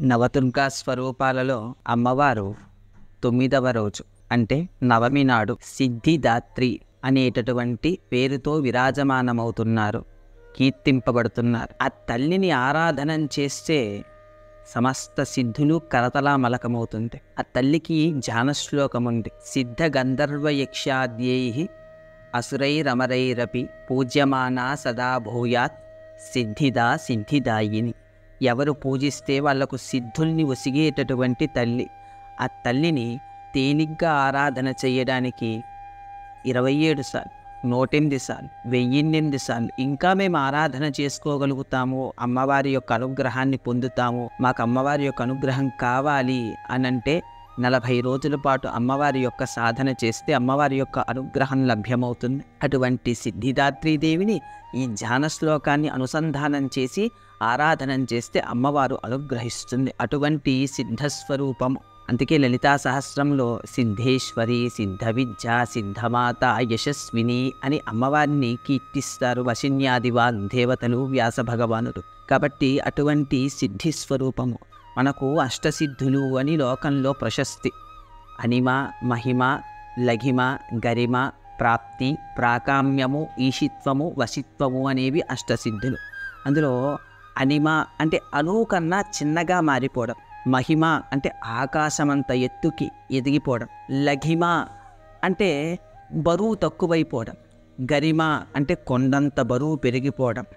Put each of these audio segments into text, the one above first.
నవదుర్గా స్వరూపాలలో అమ్మవారు తొమ్మిదవ రోజు అంటే నవమి నాడు సిద్ధిదాత్రి అనేటటువంటి పేరుతో విరాజమానమవుతున్నారు కీర్తింపబడుతున్నారు ఆ తల్లిని ఆరాధన చేస్తే సమస్త సిద్ధులు కరతలా మలకమవుతుంది ఆ తల్లికి ధ్యానశ్లోకం ఉంది సిద్ధ గంధర్వ యక్షాద్యై అసురైరమరైరపి పూజ్యమానా సదా భూయాత్ సిద్ధిదా సిద్ధిదాయిని ఎవరు పూజిస్తే వాళ్లకు సిద్ధుల్ని ఒసిగేటటువంటి తల్లి ఆ తల్లిని తేలిగ్గా ఆరాధన చేయడానికి ఇరవై ఏడు సార్లు నూటెనిమిది సార్లు వెయ్యిన్నెనిమిది సార్లు ఇంకా మేము ఆరాధన చేసుకోగలుగుతాము అమ్మవారి యొక్క అనుగ్రహాన్ని పొందుతాము మాకు అమ్మవారి యొక్క అనుగ్రహం కావాలి అని అంటే నలభై రోజుల పాటు అమ్మవారి యొక్క సాధన చేస్తే అమ్మవారి యొక్క అనుగ్రహం లభ్యమవుతుంది అటువంటి సిద్ధిదాత్రీదేవిని ఈ ధ్యాన శ్లోకాన్ని అనుసంధానం చేసి ఆరాధన చేస్తే అమ్మవారు అనుగ్రహిస్తుంది అటువంటి సిద్ధస్వరూపము అందుకే లలితా సహస్రంలో సిద్ధేశ్వరి సిద్ధ విద్య సిద్ధమాత యశస్విని అని అమ్మవారిని కీర్తిస్తారు వశిన్యాది వాగ్దేవతలు వ్యాస భగవానుడు కాబట్టి అటువంటి సిద్ధి స్వరూపము మనకు అష్టసిద్ధులు అని లోకంలో ప్రశస్తి అనిమ మహిమ లఘిమ గరిమ ప్రాప్తి ప్రాకామ్యము ఈషిత్వము వశిత్వము అనేవి అష్టసిద్ధులు అందులో అనిమ అంటే అణువు కన్నా చిన్నగా మారిపోవడం మహిమ అంటే ఆకాశమంత ఎత్తుకి ఎదిగిపోవడం లఘిమ అంటే బరువు తక్కువైపోవడం గరిమ అంటే కొండంత బరువు పెరిగిపోవడం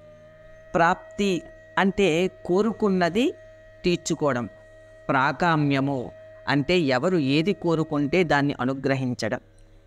ప్రాప్తి అంటే కోరుకున్నది తీర్చుకోవడం ప్రాకామ్యము అంటే ఎవరు ఏది కోరుకుంటే దాన్ని అనుగ్రహించడం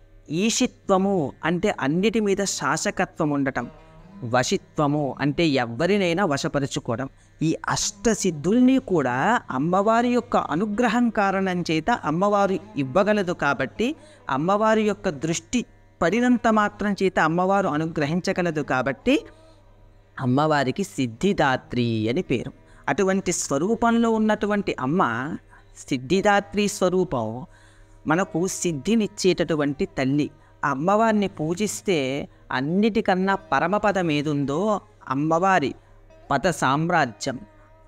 ఈషిత్వము అంటే అన్నిటి మీద శాసకత్వం ఉండటం వశిత్వము అంటే ఎవరినైనా వశపరుచుకోవడం ఈ అష్టసిద్ధుల్ని కూడా అమ్మవారి యొక్క అనుగ్రహం కారణం చేత అమ్మవారు ఇవ్వగలదు కాబట్టి అమ్మవారి యొక్క దృష్టి పడినంత మాత్రం చేత అమ్మవారు అనుగ్రహించగలదు కాబట్టి అమ్మవారికి సిద్ధిదాత్రి అని పేరు అటువంటి స్వరూపంలో ఉన్నటువంటి అమ్మ సిద్ధిదాత్రి స్వరూపం మనకు సిద్ధినిచ్చేటటువంటి తల్లి ఆ అమ్మవారిని పూజిస్తే అన్నిటికన్నా పరమపదం ఏదుందో అమ్మవారి పద సామ్రాజ్యం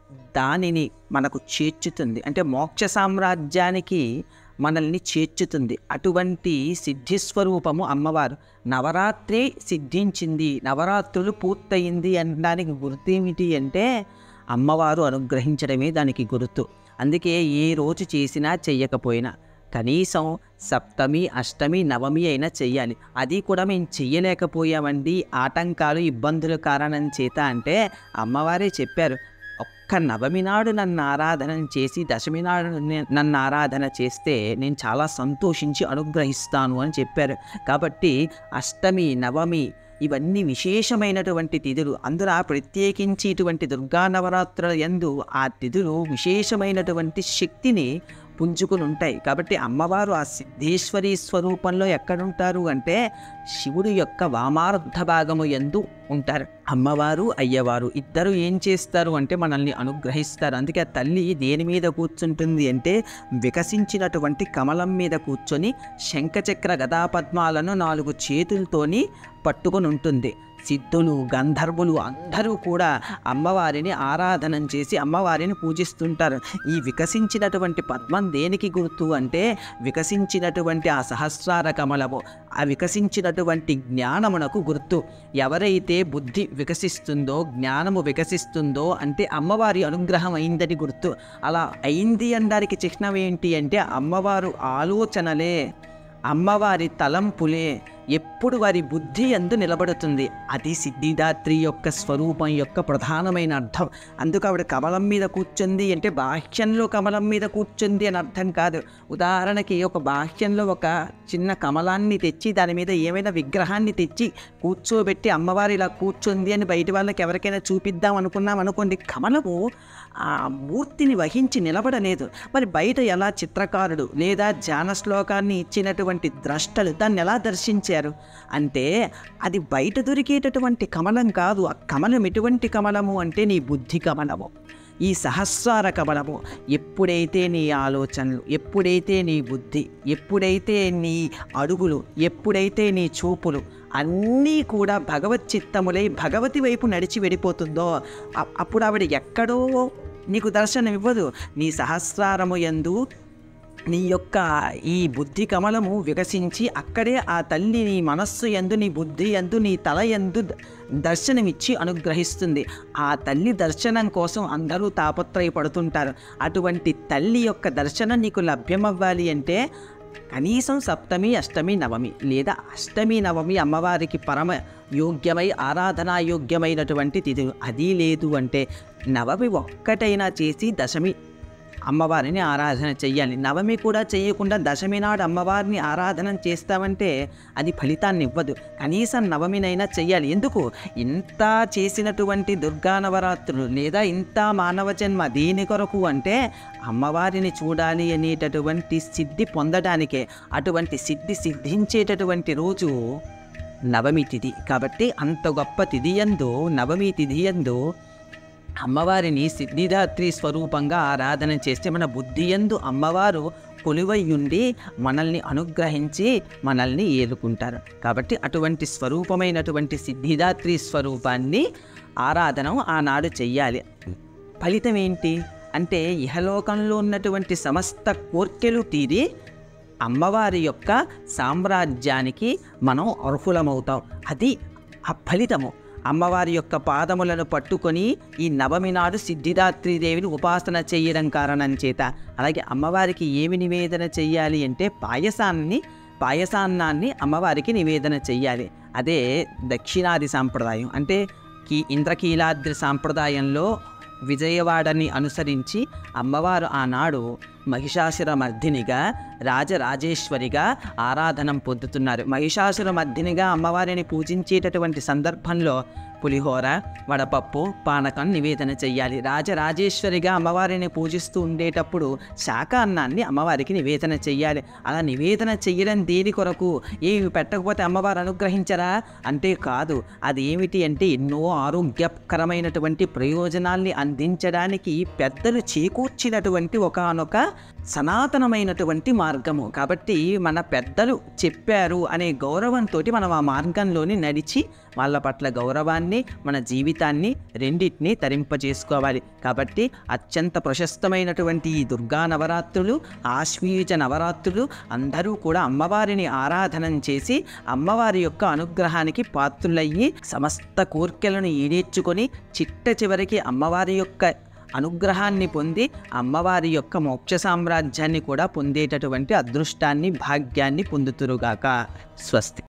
దానిని మనకు చేర్చుతుంది అంటే మోక్ష సామ్రాజ్యానికి మనల్ని చేర్చుతుంది అటువంటి సిద్ధిస్వరూపము అమ్మవారు నవరాత్రి సిద్ధించింది నవరాత్రులు పూర్తయింది అనడానికి గుర్తు ఏమిటి అంటే అమ్మవారు అనుగ్రహించడమే దానికి గుర్తు అందుకే ఏ రోజు చేసినా చెయ్యకపోయినా కనీసం సప్తమి అష్టమి నవమి అయినా చెయ్యాలి అది కూడా మేము చెయ్యలేకపోయామండి ఆటంకాలు ఇబ్బందుల కారణం చేత అంటే అమ్మవారే చెప్పారు ఒక్క నవమి నాడు నన్ను ఆరాధన చేసి దశమి నాడు నే- నన్ను ఆరాధన చేస్తే నేను చాలా సంతోషించి అనుగ్రహిస్తాను అని చెప్పారు కాబట్టి అష్టమి నవమి ఇవన్నీ విశేషమైనటువంటి తిథులు అందులో ప్రత్యేకించి ఇటువంటి దుర్గా నవరాత్రుల యందు ఆ తిథులు విశేషమైనటువంటి శక్తిని పుంజుకుని ఉంటాయి కాబట్టి అమ్మవారు ఆ సిద్ధేశ్వరి స్వరూపంలో ఎక్కడుంటారు అంటే శివుడి యొక్క వామార్ధ భాగము ఎందు ఉంటారు అమ్మవారు అయ్యవారు ఇద్దరు ఏం చేస్తారు అంటే మనల్ని అనుగ్రహిస్తారు అందుకే ఆ తల్లి దేని మీద కూర్చుంటుంది అంటే వికసించినటువంటి కమలం మీద కూర్చొని శంఖచక్ర గదాపద్మాలను నాలుగు చేతులతోని పట్టుకొని ఉంటుంది సిద్ధులు గంధర్వులు అందరూ కూడా అమ్మవారిని ఆరాధన చేసి అమ్మవారిని పూజిస్తుంటారు ఈ వికసించినటువంటి పద్మం దేనికి గుర్తు అంటే వికసించినటువంటి ఆ సహస్రార కమలము ఆ వికసించినటువంటి జ్ఞానమునకు గుర్తు ఎవరైతే బుద్ధి వికసిస్తుందో జ్ఞానము వికసిస్తుందో అంటే అమ్మవారి అనుగ్రహం అయిందని గుర్తు అలా అయింది అనడానికి చిహ్నం ఏంటి అంటే అమ్మవారు ఆలోచనలే అమ్మవారి తలంపులే ఎప్పుడు వారి బుద్ధి ఎందు నిలబడుతుంది అది సిద్ధిదాత్రి యొక్క స్వరూపం యొక్క ప్రధానమైన అర్థం అందుకు ఆవిడ కమలం మీద కూర్చుంది అంటే బాహ్యంలో కమలం మీద కూర్చుంది అని అర్థం కాదు ఉదాహరణకి ఒక బాహ్యంలో ఒక చిన్న కమలాన్ని తెచ్చి దాని మీద ఏమైనా విగ్రహాన్ని తెచ్చి కూర్చోబెట్టి అమ్మవారు ఇలా కూర్చుంది అని బయట వాళ్ళకి ఎవరికైనా చూపిద్దాం అనుకున్నాం అనుకోండి కమలము ఆ మూర్తిని వహించి నిలబడలేదు మరి బయట ఎలా చిత్రకారుడు లేదా ధ్యాన శ్లోకాన్ని ఇచ్చినటువంటి ద్రష్టలు దాన్ని ఎలా దర్శించారు అంటే అది బయట దొరికేటటువంటి కమలం కాదు ఆ కమలం ఎటువంటి కమలము అంటే నీ బుద్ధి కమలము ఈ సహస్రార కమలము ఎప్పుడైతే నీ ఆలోచనలు ఎప్పుడైతే నీ బుద్ధి ఎప్పుడైతే నీ అడుగులు ఎప్పుడైతే నీ చూపులు అన్నీ కూడా భగవత్ చిత్తములై భగవతి వైపు నడిచి వెళ్ళిపోతుందో అ- అప్పుడు ఆవిడ ఎక్కడో నీకు దర్శనం ఇవ్వదు నీ సహస్రారము యందు నీ యొక్క ఈ బుద్ధి కమలము వికసించి అక్కడే ఆ తల్లి నీ మనస్సు ఎందు నీ బుద్ధి ఎందు నీ తల ఎందు ద- దర్శనమిచ్చి అనుగ్రహిస్తుంది ఆ తల్లి దర్శనం కోసం అందరూ తాపత్రయపడుతుంటారు అటువంటి తల్లి యొక్క దర్శనం నీకు లభ్యమవ్వాలి అంటే కనీసం సప్తమి అష్టమి నవమి లేదా అష్టమి నవమి అమ్మవారికి పరమ యోగ్యమై ఆరాధనాయోగ్యమైనటువంటి తిథులు అది లేదు అంటే నవమి ఒక్కటైనా చేసి దశమి అమ్మవారిని ఆరాధన చెయ్యాలి నవమి కూడా చేయకుండా దశమి నాడు అమ్మవారిని ఆరాధన చేస్తామంటే అది ఫలితాన్ని ఇవ్వదు కనీసం నవమినైనా చెయ్యాలి ఎందుకు ఇంత చేసినటువంటి దుర్గా నవరాత్రులు లేదా ఇంత మానవ జన్మ దేని కొరకు అంటే అమ్మవారిని చూడాలి అనేటటువంటి సిద్ధి పొందడానికే అటువంటి సిద్ధి సిద్ధించేటటువంటి రోజు నవమి తిథి కాబట్టి అంత గొప్ప తిథి యందు నవమి తిథి యందు అమ్మవారిని సిద్ధిదాత్రి స్వరూపంగా ఆరాధన చేస్తే మన బుద్ధి యందు అమ్మవారు కొలువై ఉండి మనల్ని అనుగ్రహించి మనల్ని ఏలుకుంటారు కాబట్టి అటువంటి స్వరూపమైనటువంటి సిద్ధిదాత్రి స్వరూపాన్ని ఆరాధన ఆనాడు చెయ్యాలి ఫలితం ఏంటి అంటే ఇహలోకంలో ఉన్నటువంటి సమస్త కోర్కెలు తీరి అమ్మవారి యొక్క సామ్రాజ్యానికి మనం అర్హులమవుతాం అది ఆ ఫలితము అమ్మవారి యొక్క పాదములను పట్టుకొని ఈ నవమి నాడు సిద్ధిదాత్రీదేవిని ఉపాసన చేయడం కారణం చేత అలాగే అమ్మవారికి ఏమి నివేదన చెయ్యాలి అంటే పాయసాన్ని పాయసాన్నాన్ని అమ్మవారికి నివేదన చెయ్యాలి అదే దక్షిణాది సాంప్రదాయం అంటే కీ ఇంద్రకీలాద్రి సాంప్రదాయంలో విజయవాడని అనుసరించి అమ్మవారు ఆనాడు మహిషాసుర మర్దినిగా రాజరాజేశ్వరిగా ఆరాధనం పొందుతున్నారు మహిషాసుర మర్దినిగా అమ్మవారిని పూజించేటటువంటి సందర్భంలో పులిహోర వడపప్పు పానకం నివేదన చెయ్యాలి రాజరాజేశ్వరిగా అమ్మవారిని పూజిస్తూ ఉండేటప్పుడు శాకాన్నాన్ని అమ్మవారికి నివేదన చెయ్యాలి అలా నివేదన చెయ్యడం దేని కొరకు ఏమి పెట్టకపోతే అమ్మవారు అనుగ్రహించరా అంటే కాదు అది ఏమిటి అంటే ఎన్నో ఆరోగ్యకరమైనటువంటి ప్రయోజనాల్ని అందించడానికి పెద్దలు చేకూర్చినటువంటి ఒకానొక సనాతనమైనటువంటి మార్గము కాబట్టి మన పెద్దలు చెప్పారు అనే గౌరవంతో మనం ఆ మార్గంలోని నడిచి వాళ్ళ పట్ల గౌరవాన్ని మన జీవితాన్ని రెండింటినీ తరింపజేసుకోవాలి కాబట్టి అత్యంత ప్రశస్తమైనటువంటి ఈ దుర్గా నవరాత్రులు ఆశ్వీజ నవరాత్రులు అందరూ కూడా అమ్మవారిని ఆరాధన చేసి అమ్మవారి యొక్క అనుగ్రహానికి పాత్రులయ్యి సమస్త కోర్కెలను ఈడేర్చుకొని చిట్ట చివరికి అమ్మవారి యొక్క అనుగ్రహాన్ని పొంది అమ్మవారి యొక్క మోక్ష సామ్రాజ్యాన్ని కూడా పొందేటటువంటి అదృష్టాన్ని భాగ్యాన్ని పొందుతురుగాక స్వస్తి